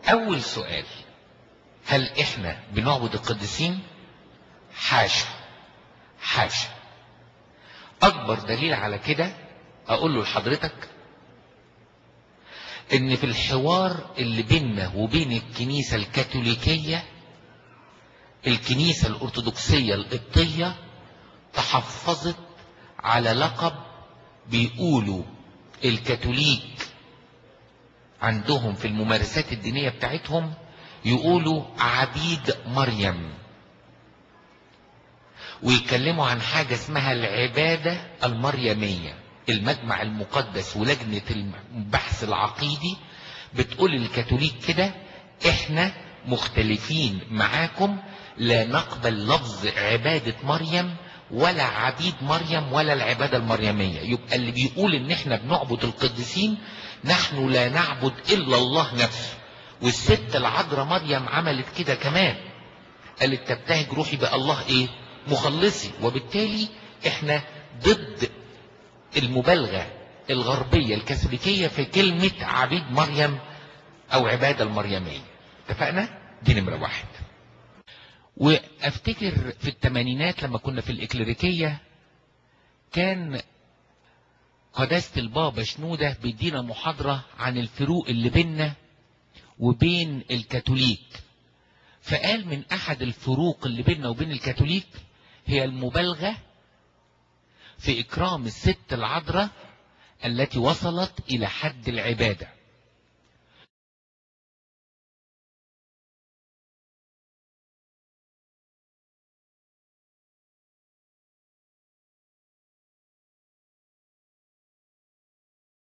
اول سؤال هل احنا بنعبد القديسين حاشا حاشا اكبر دليل على كده اقول له لحضرتك ان في الحوار اللي بيننا وبين الكنيسة الكاثوليكية الكنيسة الارثوذكسية القبطية تحفظت على لقب بيقولوا الكاثوليك عندهم في الممارسات الدينية بتاعتهم يقولوا عبيد مريم ويتكلموا عن حاجة اسمها العبادة المريمية المجمع المقدس ولجنة البحث العقيدي بتقول الكاثوليك كده احنا مختلفين معاكم لا نقبل لفظ عبادة مريم ولا عبيد مريم ولا العبادة المريمية يبقى اللي بيقول ان احنا بنعبد القديسين نحن لا نعبد الا الله نفسه والست العذراء مريم عملت كده كمان قالت تبتهج روحي بقى الله ايه مخلصي وبالتالي احنا ضد المبالغة الغربية الكاثوليكية في كلمة عبيد مريم او عبادة المريمية اتفقنا دي نمرة واحد وافتكر في الثمانينات لما كنا في الاكليريكية كان قداسة البابا شنودة بيدينا محاضرة عن الفروق اللي بيننا وبين الكاثوليك فقال من احد الفروق اللي بيننا وبين الكاثوليك هي المبالغة في اكرام الست العذراء التي وصلت الى حد العبادة